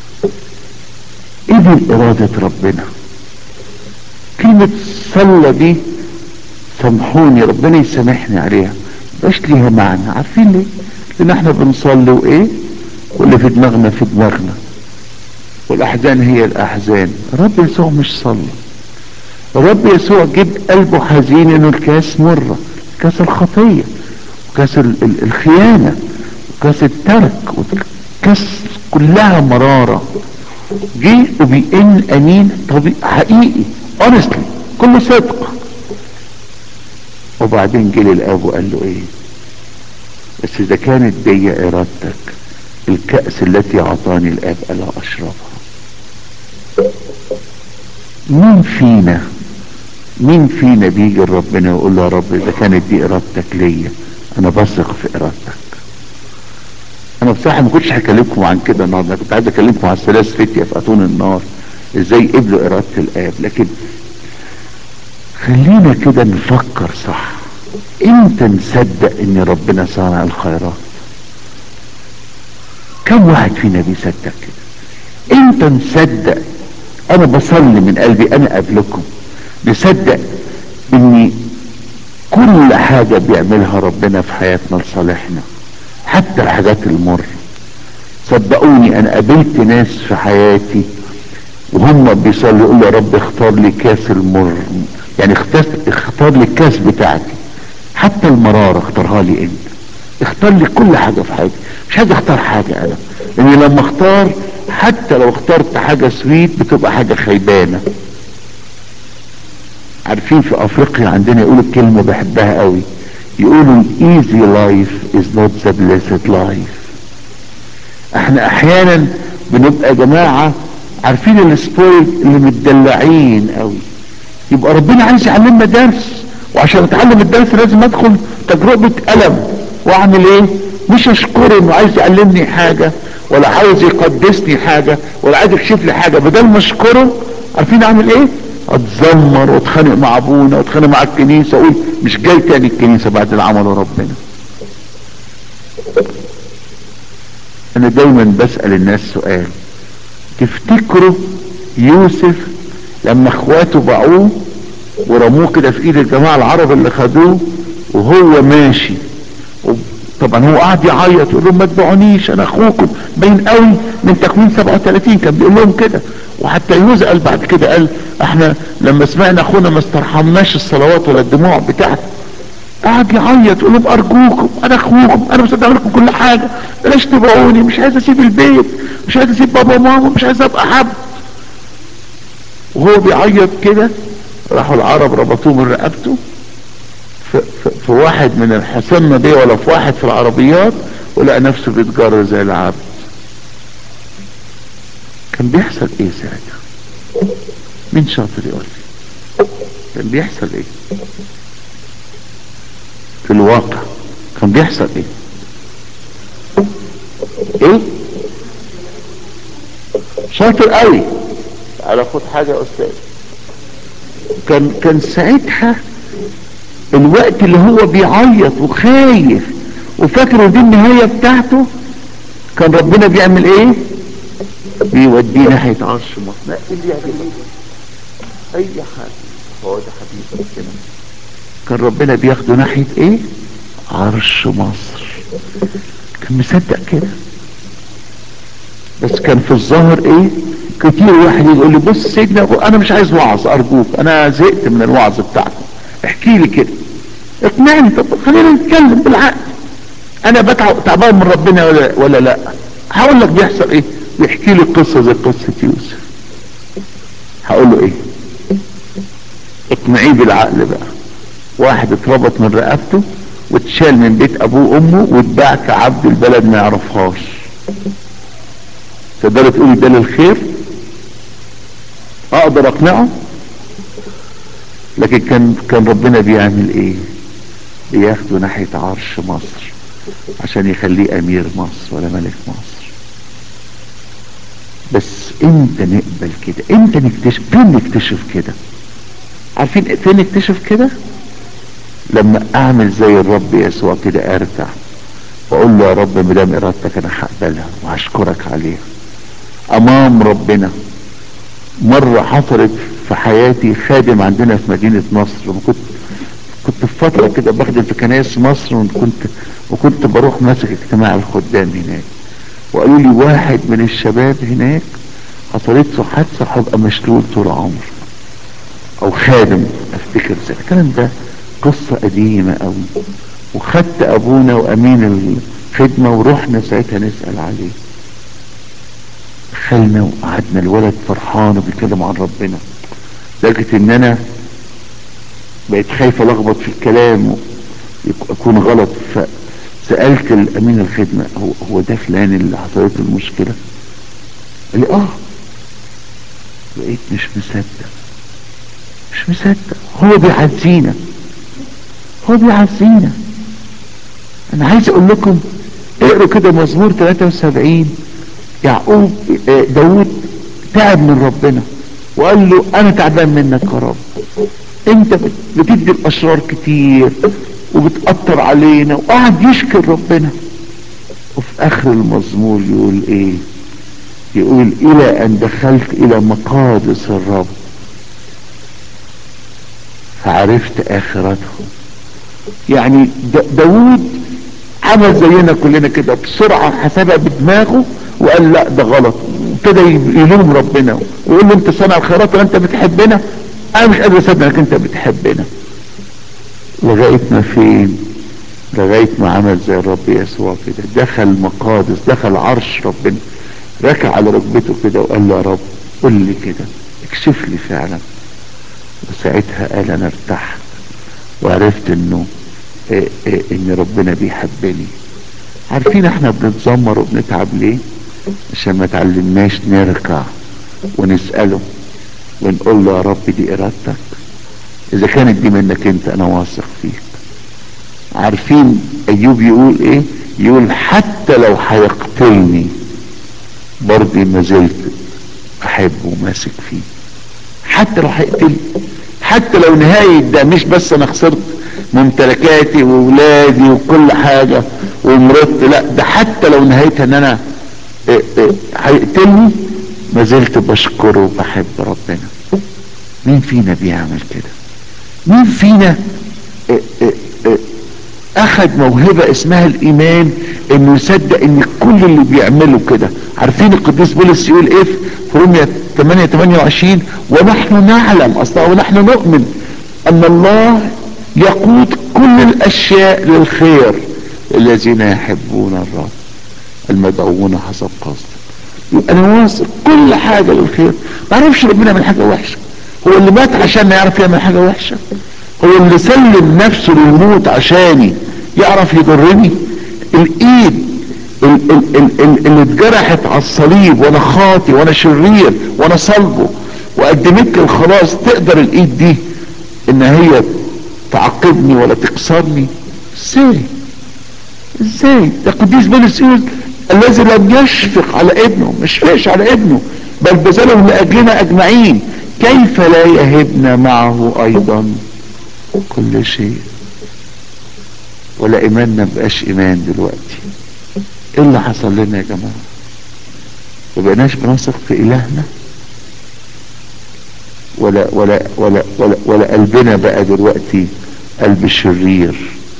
حبيبي قبل ارادة ربنا كلمة صلى دي سامحوني ربنا يسامحني عليها مبقاش ليها معنى عارفين ليه لان احنا بنصلي وايه واللي في دماغنا في دماغنا والاحزان هي الاحزان رب يسوع مش صلى الرب يسوع جيب قلبه حزين انه الكاس مرة كاس الخطية وكاس ال- ال- الخيانة وكاس الترك وكاس كلها مرارة جه وبيئن امين طبيعي حقيقي honestly كله صدق وبعدين جه للاب وقال له ايه بس اذا كانت دي ارادتك الكأس التي اعطاني الاب الا اشربها مين فينا مين فينا بيجي لربنا ويقول له يا رب اذا كانت دي ارادتك ليا انا بثق في ارادتك انا بصراحه ما كنتش هكلمكم عن كده النهارده كنت عايز اكلمكم عن الثلاث فتيه في اتون النار ازاي قبلوا اراده الاب لكن خلينا كده نفكر صح امتى نصدق ان ربنا صانع الخيرات كم واحد فينا بيصدق كده امتى نصدق انا بصلي من قلبي انا قبلكم نصدق ان كل حاجة بيعملها ربنا في حياتنا لصالحنا حتى الحاجات المر صدقوني انا قابلت ناس في حياتي وهم بيصلوا يقولوا يا رب اختار لي كاس المر يعني اختار, اختار لي الكاس بتاعتي حتى المرارة اختارها لي انت اختار لي كل حاجة في حياتي مش عايز اختار حاجة انا لان لما اختار حتى لو اخترت حاجة سويت بتبقى حاجة خيبانة عارفين في افريقيا عندنا يقولوا كلمة بحبها قوي يقولوا easy life is not the blessed life احنا احيانا بنبقى يا جماعة عارفين السبويل اللي متدلعين قوي يبقى ربنا عايز يعلمنا درس وعشان اتعلم الدرس لازم ادخل تجربة الم واعمل ايه مش اشكره انه عايز يعلمني حاجة ولا عايز يقدسني حاجة ولا عايز يكشف لي حاجة بدل ما اشكره عارفين اعمل ايه اتذمر واتخانق مع ابونا واتخانق مع الكنيسة اقول مش جاي تاني الكنيسة بعد اللي عمله ربنا انا دايما بسأل الناس سؤال تفتكروا يوسف لما اخواته باعوه ورموه كده في ايد الجماعة العرب اللي خدوه وهو ماشي طبعا هو قاعد يعيط يقول لهم ما تبيعونيش انا اخوكم باين قوي من تكوين 37 كان بيقول لهم كده وحتى يوسف قال بعد كده قال احنا لما سمعنا اخونا ما استرحمناش الصلوات ولا الدموع بتاعته قعد يعيط يقول لهم ارجوكم انا اخوكم انا مصدق لكم كل حاجه بلاش تبيعوني مش عايز اسيب البيت مش عايز اسيب بابا وماما مش عايز ابقى حد وهو بيعيط كده راحوا العرب ربطوه من رقبته في, في, في واحد من الحصانة دي ولا في واحد في العربيات ولقى نفسه بيتجرر زي العبد كان بيحصل ايه ساعتها مين شاطر يقول لي كان بيحصل ايه في الواقع كان بيحصل ايه ايه شاطر قوي على خد حاجة يا استاذ كان كان ساعتها الوقت اللي هو بيعيط وخايف وفاكر دي النهاية بتاعته كان ربنا بيعمل ايه بيوديه ناحية عرش مصر لا اللي يعجبك اي حاجة هو ده حبيبي كده كان ربنا بياخده ناحية ايه عرش مصر كان مصدق كده بس كان في الظاهر ايه كتير واحد يقول لي بص سيدنا انا مش عايز وعظ ارجوك انا زهقت من الوعظ بتاعكم احكي لي كده اقنعني طب خلينا نتكلم بالعقل انا بتعب تعبان من ربنا ولا, ولا لا هقول لك بيحصل ايه بيحكي لي قصه زي قصه يوسف هقول له ايه اقنعيه بالعقل بقى واحد اتربط من رقبته واتشال من بيت ابوه وامه واتباع كعبد البلد ما يعرفهاش تقدر تقولي ده للخير اقدر اقنعه لكن كان كان ربنا بيعمل ايه بياخده ناحية عرش مصر عشان يخليه امير مصر ولا ملك مصر بس امتى نقبل كده امتى نكتشف فين نكتشف كده عارفين فين نكتشف كده لما اعمل زي الرب يسوع كده ارجع واقول له يا رب مدام ارادتك انا هقبلها وهشكرك عليها امام ربنا مرة حصلت في حياتي خادم عندنا في مدينة نصر وكنت كنت في فترة كده بخدم في كنائس مصر وكنت وكنت بروح ماسك اجتماع الخدام هناك وقالوا لي واحد من الشباب هناك حصلت له حادثة هيبقى مشلول طول عمره او خادم افتكر زي الكلام ده قصة قديمة قوي وخدت ابونا وامين الخدمة ورحنا ساعتها نسأل عليه دخلنا وقعدنا الولد فرحان وبيتكلم عن ربنا لدرجة ان انا بقيت خايف الخبط في الكلام يكون غلط فسألت الامين الخدمة هو, هو ده فلان اللي حصلت المشكلة قال لي اه بقيت مش مصدق مش مصدق هو بيعزينا هو بيعزينا انا عايز اقول لكم اقروا كده مزمور 73 يعقوب داود تعب من ربنا وقال له انا تعبان منك يا رب انت بتدي الاشرار كتير وبتقطر علينا وقعد يشكر ربنا وفي اخر المزمور يقول ايه يقول الى ان دخلت الى مقادس الرب فعرفت اخرته يعني داود عمل زينا كلنا كده بسرعة حسبها بدماغه وقال لا ده غلط ابتدى يلوم ربنا ويقول له انت صنع الخيرات وانت بتحبنا انا مش قادر اصدق انك انت بتحبنا لغاية ما فين لغاية ما عمل زي الرب يسوع كده دخل مقادس دخل عرش ربنا ركع على ركبته كده وقال له يا رب قل لي كده اكشف لي فعلا وساعتها قال انا ارتحت وعرفت انه إيه إيه ان ربنا بيحبني عارفين احنا بنتذمر وبنتعب ليه عشان ما تعلمناش نركع ونسأله ونقول له يا رب دي ارادتك اذا كانت دي منك انت انا واثق فيك عارفين ايوب يقول ايه يقول حتى لو هيقتلني برضه ما زلت احبه وماسك فيه حتى لو هيقتلني حتى لو نهاية ده مش بس انا خسرت ممتلكاتي واولادي وكل حاجة ومرضت لا ده حتى لو نهايتها ان انا هيقتلني ما زلت بشكره وبحب ربنا مين فينا بيعمل كده مين فينا اخد موهبة اسمها الايمان انه يصدق ان كل اللي بيعمله كده عارفين القديس بولس يقول ايه في رومية 8 28 ونحن نعلم اصلا ونحن نؤمن ان الله يقود كل الاشياء للخير الذين يحبون الرب المدعوون حسب قصده انا واثق كل حاجة للخير ما عرفش ربنا يعمل حاجة وحشة هو اللي مات عشان يعرف يعمل حاجة وحشة هو اللي سلم نفسه للموت عشاني يعرف يضرني الايد اللي اتجرحت على الصليب وانا خاطي وانا شرير وانا صلبه وقدمت لي الخلاص تقدر الايد دي ان هي تعاقبني ولا تكسرني ازاي ازاي ده قديس بولس يقول الذي لم يشفق على ابنه مش فيش على ابنه بل بذله لاجلنا اجمعين كيف لا يهبنا معه ايضا كل شيء ولا ايماننا مبقاش ايمان دلوقتي ايه اللي حصل لنا يا جماعه ما بقناش بنثق في الهنا ولا ولا ولا ولا ولا قلبنا بقى دلوقتي قلب شرير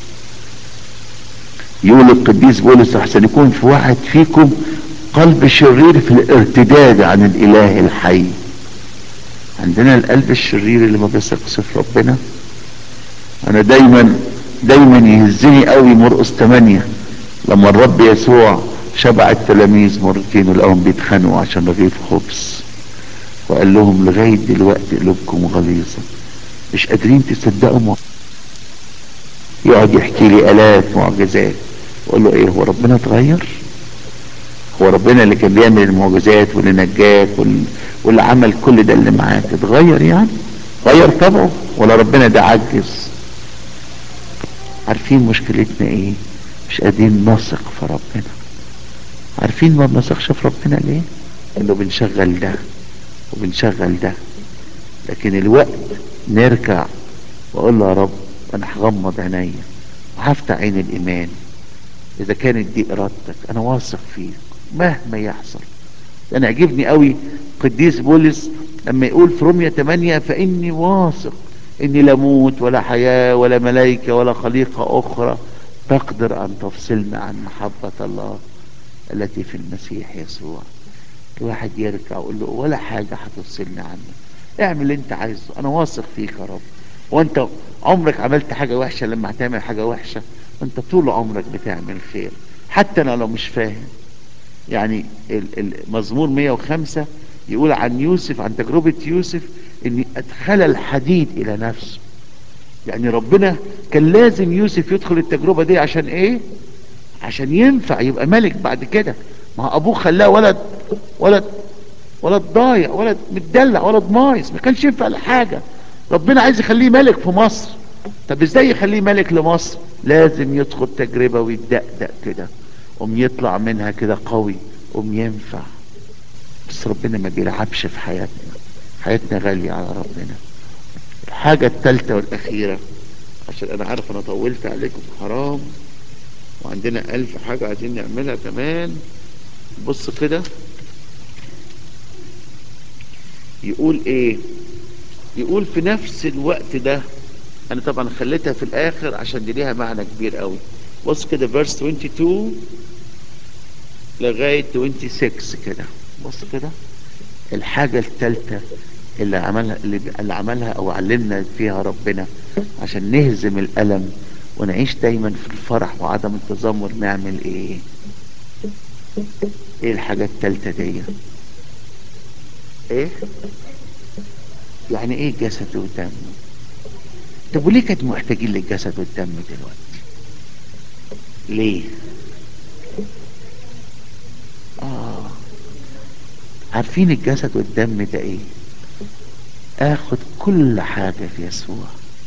يقول القديس بولس احسن يكون في واحد فيكم قلب شرير في الارتداد عن الاله الحي عندنا القلب الشرير اللي ما بيثقش في ربنا انا دايما دايما يهزني قوي مرقس 8 لما الرب يسوع شبع التلاميذ مرتين ولقاهم بيتخانقوا عشان رغيف خبز وقال لهم لغايه دلوقتي قلوبكم غليظه مش قادرين تصدقوا يقعد يحكي لي الاف معجزات واقول له ايه هو ربنا اتغير هو ربنا اللي كان بيعمل المعجزات واللي نجاك واللي, واللي عمل كل ده اللي معاك اتغير يعني غير طبعه ولا ربنا ده عجز عارفين مشكلتنا ايه مش قادرين نثق في ربنا عارفين ما بنثقش في ربنا ليه انه بنشغل ده وبنشغل ده لكن الوقت نركع واقول له يا رب انا هغمض عينيا وهفتح عين الايمان اذا كانت دي ارادتك انا واثق فيك مهما يحصل انا عجبني قوي قديس بولس لما يقول في رومية 8 فاني واثق اني لا موت ولا حياة ولا ملائكة ولا خليقة اخرى تقدر ان تفصلنا عن محبة الله التي في المسيح يسوع الواحد يرجع ويقول له ولا حاجة هتفصلنا عنه اعمل اللي انت عايزه انا واثق فيك يا رب وانت عمرك عملت حاجة وحشة لما هتعمل حاجة وحشة انت طول عمرك بتعمل خير حتى انا لو مش فاهم يعني المزمور 105 يقول عن يوسف عن تجربة يوسف ان ادخل الحديد الى نفسه يعني ربنا كان لازم يوسف يدخل التجربة دي عشان ايه عشان ينفع يبقى ملك بعد كده ما ابوه خلاه ولد ولد ولد ضايع ولد متدلع ولد مايس ما كانش ينفع لحاجة ربنا عايز يخليه ملك في مصر طب ازاي يخليه ملك لمصر لازم يدخل تجربة ويدقدق كده قوم يطلع منها كده قوي قوم ينفع بس ربنا ما بيلعبش في حياتنا حياتنا غالية على ربنا الحاجة الثالثة والأخيرة عشان أنا عارف أنا طولت عليكم حرام وعندنا ألف حاجة عايزين نعملها كمان بص كده يقول إيه يقول في نفس الوقت ده أنا طبعا خليتها في الآخر عشان دي ليها معنى كبير قوي بص كده فيرس 22 لغاية 26 كده بص كده الحاجة الثالثة اللي عملها اللي, اللي عملها او علمنا فيها ربنا عشان نهزم الالم ونعيش دايما في الفرح وعدم التذمر نعمل ايه ايه الحاجة الثالثة دي ايه يعني ايه جسد ودم طب وليه كانت محتاجين للجسد والدم دلوقتي ليه اه عارفين الجسد والدم ده ايه اخد كل حاجة في يسوع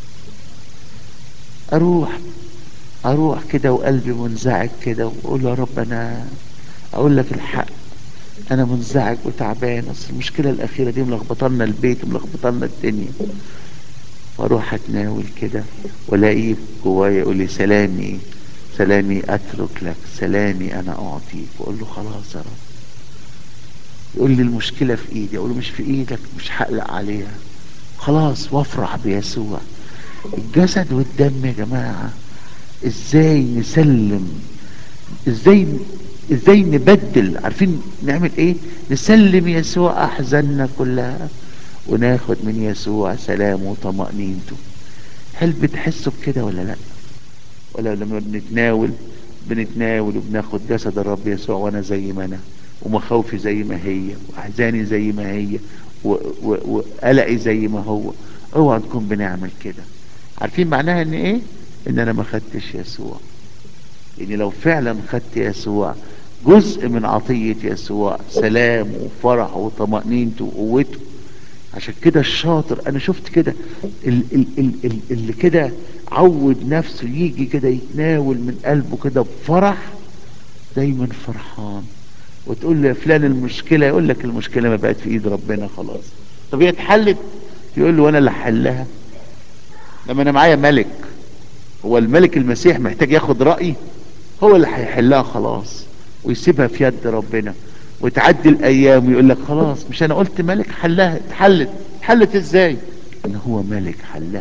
اروح اروح كده وقلبي منزعج كده واقول يا رب انا اقول لك الحق انا منزعج وتعبان اصل المشكلة الاخيرة دي ملخبطلنا البيت وملخبطلنا الدنيا واروح اتناول كده والاقيه جوايا يقول لي سلامي سلامي اترك لك سلامي انا اعطيك واقول له خلاص يا رب يقول لي المشكلة في ايدي اقول له مش في ايدك مش هقلق عليها خلاص وافرح بيسوع الجسد والدم يا جماعة ازاي نسلم ازاي ازاي نبدل عارفين نعمل ايه نسلم يسوع احزاننا كلها وناخد من يسوع سلامه وطمأنينته هل بتحسوا بكده ولا لا ولا لما بنتناول بنتناول وبناخد جسد الرب يسوع وانا زي ما انا ومخاوفي زي ما هي واحزاني زي ما هي وقلقي زي ما هو اوعى نكون بنعمل كده عارفين معناها ان ايه ان انا ما خدتش يسوع يعني لو فعلا خدت يسوع جزء من عطية يسوع سلام وفرح وطمأنينته وقوته عشان كده الشاطر انا شفت كده ال- ال- ال- ال- اللي كده عود نفسه يجي كده يتناول من قلبه كده بفرح دايما فرحان وتقول له يا فلان المشكلة يقول لك المشكلة ما بقت في ايد ربنا خلاص طب هي اتحلت يقول له وانا اللي حلها لما انا معايا ملك هو الملك المسيح محتاج ياخد رأيي هو اللي هيحلها خلاص ويسيبها في يد ربنا وتعدي الايام ويقول لك خلاص مش انا قلت ملك حلها اتحلت اتحلت ازاي ان هو ملك حلها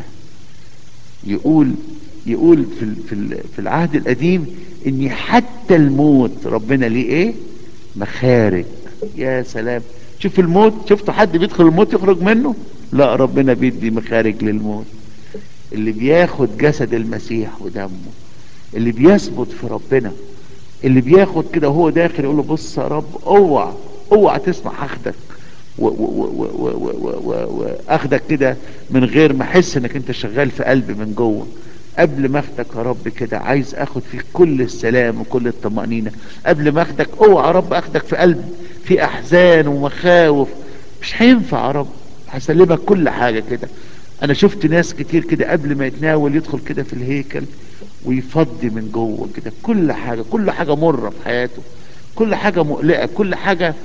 يقول يقول في ال- في ال- في العهد القديم ان حتى الموت ربنا ليه ايه مخارج يا سلام شوف الموت شفتوا حد بيدخل الموت يخرج منه لا ربنا بيدي مخارج للموت اللي بياخد جسد المسيح ودمه اللي بيثبت في ربنا اللي بياخد كده وهو داخل يقول له بص يا رب اوعى اوعى تسمع اخدك و- و- و- و- و- و- و- واخدك كده من غير ما احس انك انت شغال في قلبي من جوه قبل ما اخدك يا رب كده عايز اخد فيك كل السلام وكل الطمأنينة قبل ما اخدك اوعى يا رب اخدك في قلب في احزان ومخاوف مش هينفع يا رب هسلمك كل حاجة كده انا شفت ناس كتير كده قبل ما يتناول يدخل كده في الهيكل ويفضي من جوه كده كل حاجة كل حاجة مرة في حياته كل حاجة مقلقة كل حاجة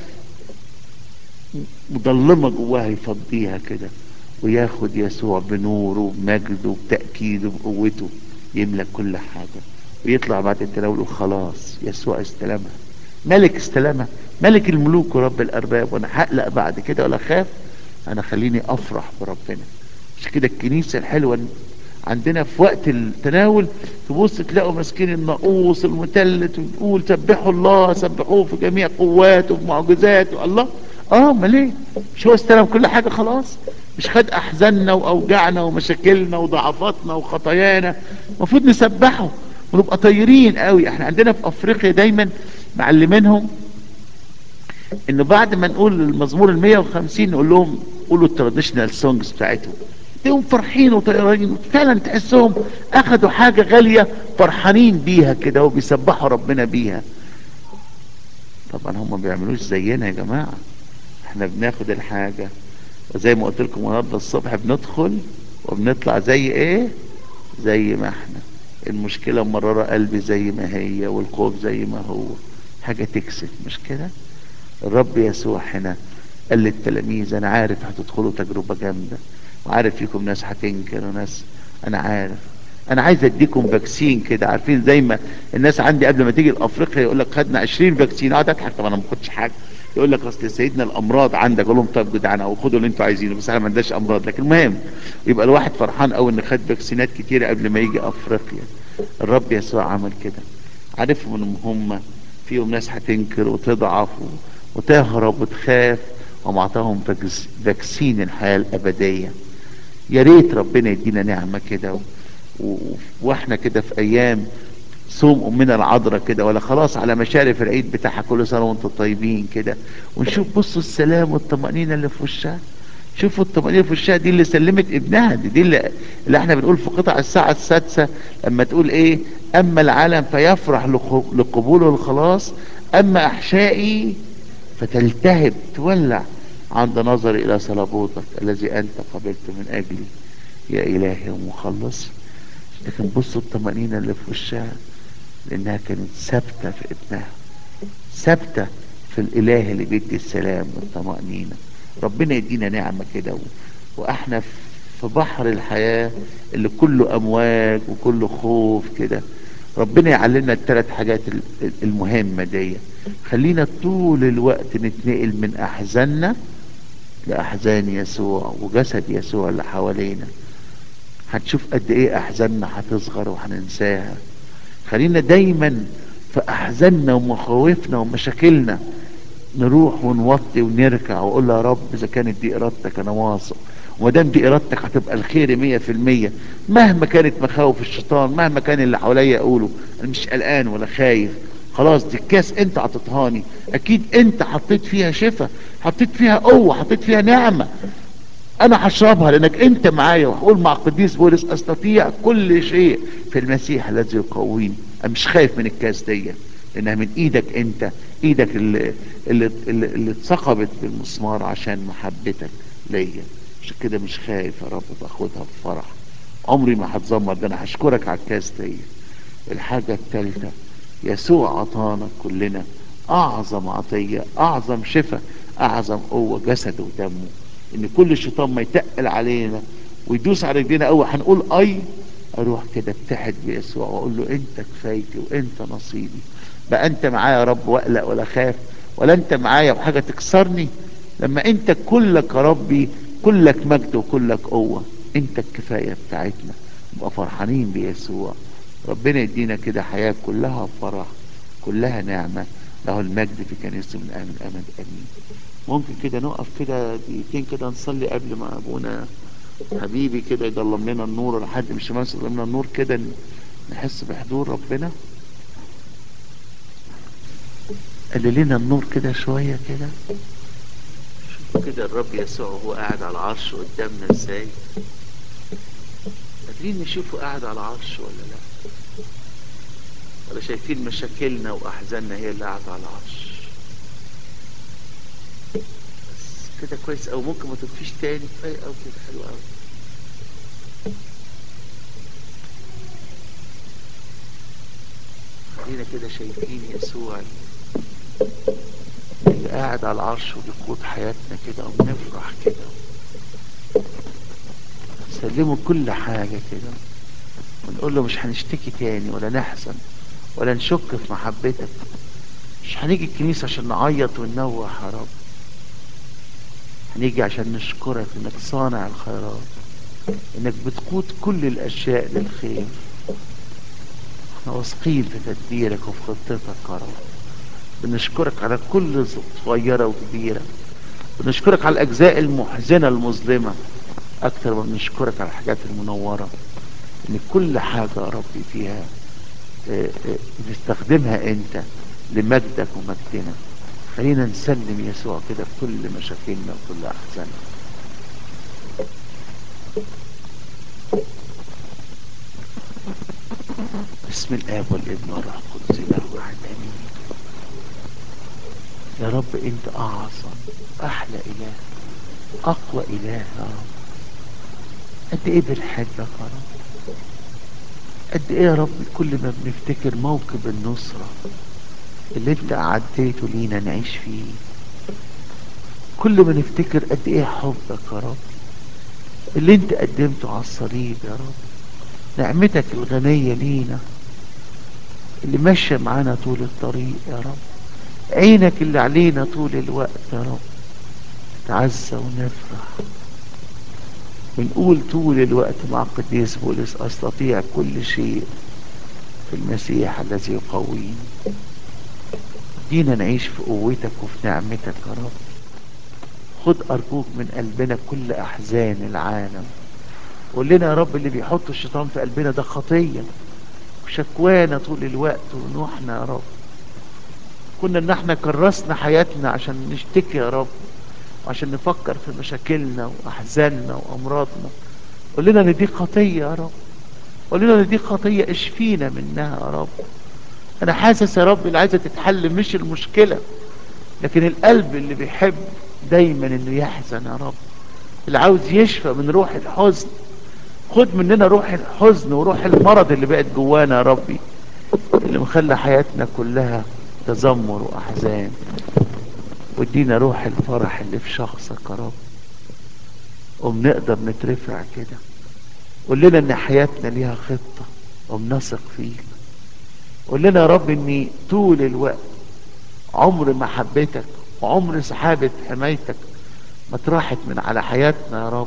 مضلمة جواها يفضيها كده وياخد يسوع بنوره بمجده بتأكيده بقوته يملك كل حاجة ويطلع بعد التناول خلاص يسوع استلمها ملك استلمها ملك الملوك ورب الأرباب وأنا هقلق بعد كده ولا خاف أنا خليني أفرح بربنا مش كده الكنيسة الحلوة عندنا في وقت التناول تبص تلاقوا ماسكين الناقوس المتلت وتقول سبحوا الله سبحوه في جميع قواته وفي معجزاته الله اه امال ايه مش هو استلم كل حاجة خلاص مش خد احزاننا واوجاعنا ومشاكلنا وضعفاتنا وخطايانا المفروض نسبحه ونبقى طيرين قوي احنا عندنا في افريقيا دايما معلمينهم انه بعد ما نقول المزمور ال 150 نقول لهم قولوا التراديشنال سونجز بتاعتهم تلاقيهم فرحين وطيرين فعلا تحسهم اخدوا حاجة غالية فرحانين بيها كده وبيسبحوا ربنا بيها طبعا هم ما بيعملوش زينا يا جماعة احنا بناخد الحاجة وزي ما قلت لكم النهارده الصبح بندخل وبنطلع زي ايه زي ما احنا المشكلة مرارة قلبي زي ما هي والخوف زي ما هو حاجة تكسف مش كده الرب يسوع هنا قال للتلاميذ انا عارف هتدخلوا تجربة جامدة وعارف فيكم ناس هتنكر وناس انا عارف انا عايز اديكم فاكسين كده عارفين زي ما الناس عندي قبل ما تيجي لافريقيا يقول لك خدنا 20 فاكسين اقعد اضحك طب انا ما باخدش حاجه يقول لك اصل سيدنا الامراض عندك اقول لهم طب جدعان او خدوا اللي انتوا عايزينه بس انا ما عندناش امراض لكن المهم يبقى الواحد فرحان قوي ان خد فاكسينات كتيره قبل ما يجي افريقيا الرب يسوع عمل كده عارفهم انهم هم فيهم ناس هتنكر وتضعف وتهرب وتخاف ومعطاهم فاكسين الحياه الابديه يا ريت ربنا يدينا نعمه كده و... و... واحنا كده في ايام صوم امنا العذراء كده ولا خلاص على مشارف العيد بتاعها كل سنه وانتم طيبين كده ونشوف بصوا السلام والطمانينه اللي في وشها شوفوا الطمانينه في وشها دي اللي سلمت ابنها دي, دي اللي, اللي احنا بنقول في قطع الساعه السادسه لما تقول ايه اما العالم فيفرح لقبوله الخلاص اما احشائي فتلتهب تولع عند نظري الى صلبوتك الذي انت قبلت من اجلي يا الهي ومخلصي لكن بصوا الطمأنينة اللي في وشها لانها كانت ثابتة في ابنها ثابتة في الاله اللي بيدي السلام والطمأنينة ربنا يدينا نعمة كده و... واحنا في بحر الحياة اللي كله امواج وكله خوف كده ربنا يعلمنا الثلاث حاجات المهمة دي خلينا طول الوقت نتنقل من احزاننا لاحزان يسوع وجسد يسوع اللي حوالينا هتشوف قد ايه احزاننا هتصغر وهننساها خلينا دايما في احزاننا ومخاوفنا ومشاكلنا نروح ونوطي ونركع واقول له يا رب اذا كانت دي ارادتك انا واثق وما دام دي ارادتك هتبقى الخير مية في المية مهما كانت مخاوف الشيطان مهما كان اللي حواليا يقولوا انا مش قلقان ولا خايف خلاص دي الكاس انت عطيتهاني اكيد انت حطيت فيها شفاء حطيت فيها قوة حطيت فيها نعمة انا هشربها لانك انت معايا وهقول مع القديس بولس استطيع كل شيء في المسيح الذي يقويني انا مش خايف من الكاس دي لانها من ايدك انت ايدك اللي اللي اللي, اللي اتثقبت بالمسمار عشان محبتك ليا عشان كده مش خايف يا رب باخدها بفرح عمري ما هتذمر ده انا هشكرك على الكاس دي الحاجة الثالثة يسوع عطانا كلنا اعظم عطية اعظم شفاء اعظم قوة جسده ودمه ان كل الشيطان ما يتقل علينا ويدوس على رجلينا قوي هنقول اي اروح كده اتحد بيسوع واقول له انت كفايتي وانت نصيبي بقى انت معايا يا رب واقلق ولا خاف ولا انت معايا وحاجة تكسرني لما انت كلك يا ربي كلك مجد وكلك قوة انت الكفاية بتاعتنا نبقى فرحانين بيسوع ربنا يدينا كده حياة كلها فرح كلها نعمة له المجد في كنيسته من آمن آمن آمين ممكن كده نقف كده دقيقتين كده نصلي قبل ما ابونا حبيبي كده يضلم لنا النور ولا حد مش ماسك لنا النور كده نحس بحضور ربنا قال لنا النور كده شوية كده شوفوا كده الرب يسوع وهو قاعد على العرش قدامنا ازاي قادرين نشوفه قاعد على العرش ولا لا ولا شايفين مشاكلنا واحزاننا هي اللي قاعدة على العرش بس كده كويس او ممكن ما تطفيش تاني كفايه او كده حلو قوي خلينا كده شايفين يسوع اللي قاعد على العرش وبيقود حياتنا كده وبنفرح كده سلمه كل حاجة كده ونقول له مش هنشتكي تاني ولا نحزن ولا نشك في محبتك مش هنيجي الكنيسة عشان نعيط وننوح يا رب هنيجي عشان نشكرك انك صانع الخيرات انك بتقود كل الاشياء للخير احنا واثقين في تدبيرك وفي خطتك يا رب بنشكرك على كل صغيرة وكبيرة بنشكرك على الاجزاء المحزنة المظلمة اكتر ما بنشكرك على الحاجات المنورة ان كل حاجة يا ربي فيها اه، اه، بتستخدمها انت لمجدك ومجدنا خلينا نسلم يسوع كده بكل مشاكلنا وكل احزاننا بسم الاب والابن والروح القدس اله واحد امين يا رب انت اعظم احلى اله اقوى اله يا رب قد ايه بنحبك يا رب قد ايه يا رب كل ما بنفتكر موكب النصرة اللي انت اعديته لينا نعيش فيه كل ما نفتكر قد ايه حبك يا رب اللي انت قدمته على الصليب يا رب نعمتك الغنية لينا اللي ماشية معانا طول الطريق يا رب عينك اللي علينا طول الوقت يا رب نتعزى ونفرح ونقول طول الوقت مع قديس بولس استطيع كل شيء في المسيح الذي يقويني دينا نعيش في قوتك وفي نعمتك يا رب خد ارجوك من قلبنا كل احزان العالم قول لنا يا رب اللي بيحط الشيطان في قلبنا ده خطيه وشكوانا طول الوقت ونوحنا يا رب كنا ان احنا كرسنا حياتنا عشان نشتكي يا رب وعشان نفكر في مشاكلنا واحزاننا وامراضنا قول لنا ان دي خطيه يا رب قول لنا ان دي خطيه اشفينا منها يا رب انا حاسس يا رب اللي عايزه تتحل مش المشكله لكن القلب اللي بيحب دايما انه يحزن يا رب اللي عاوز يشفى من روح الحزن خد مننا روح الحزن وروح المرض اللي بقت جوانا يا ربي اللي مخلى حياتنا كلها تذمر واحزان وادينا روح الفرح اللي في شخصك يا رب قوم نقدر نترفع كده قول لنا ان حياتنا ليها خطة قوم نثق فيك قول لنا يا رب اني طول الوقت عمر محبتك وعمر سحابة حمايتك ما تراحت من على حياتنا يا رب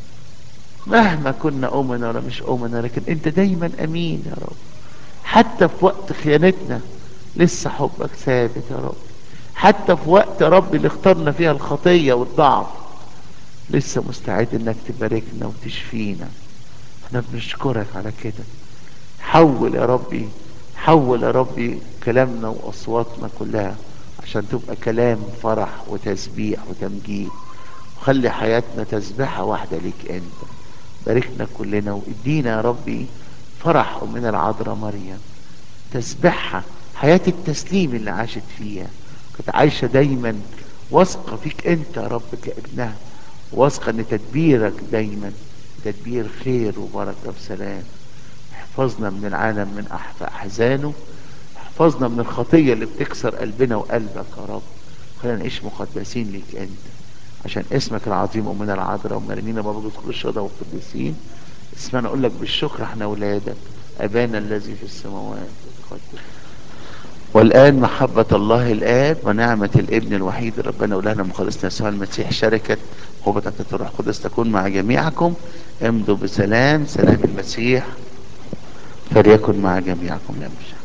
مهما كنا أمنا ولا مش أمنا لكن انت دايما امين يا رب حتى في وقت خيانتنا لسه حبك ثابت يا رب حتى في وقت يا رب اللي اخترنا فيها الخطية والضعف لسه مستعد انك تباركنا وتشفينا احنا بنشكرك على كده حول يا ربي حول يا ربي كلامنا واصواتنا كلها عشان تبقى كلام فرح وتسبيح وتمجيد وخلي حياتنا تسبحة واحدة ليك انت باركنا كلنا وادينا يا ربي فرح من العذراء مريم تسبحها حياة التسليم اللي عاشت فيها كانت عايشة دايما واثقة فيك انت يا رب كابنها واثقة ان تدبيرك دايما تدبير خير وبركة وسلام احفظنا من العالم من أح- احزانه احفظنا من الخطية اللي بتكسر قلبنا وقلبك يا رب خلينا نعيش مقدسين ليك انت عشان اسمك العظيم ومن العذراء ومرنينا بابا كل الشهداء والقديسين اسمعنا اقول لك بالشكر احنا اولادك ابانا الذي في السماوات يتقدس والآن محبة الله الآب ونعمة الابن الوحيد ربنا ولهنا مخلصنا يسوع المسيح شركة قوة الروح القدس تكون مع جميعكم امضوا بسلام سلام المسيح فليكن مع جميعكم لا مش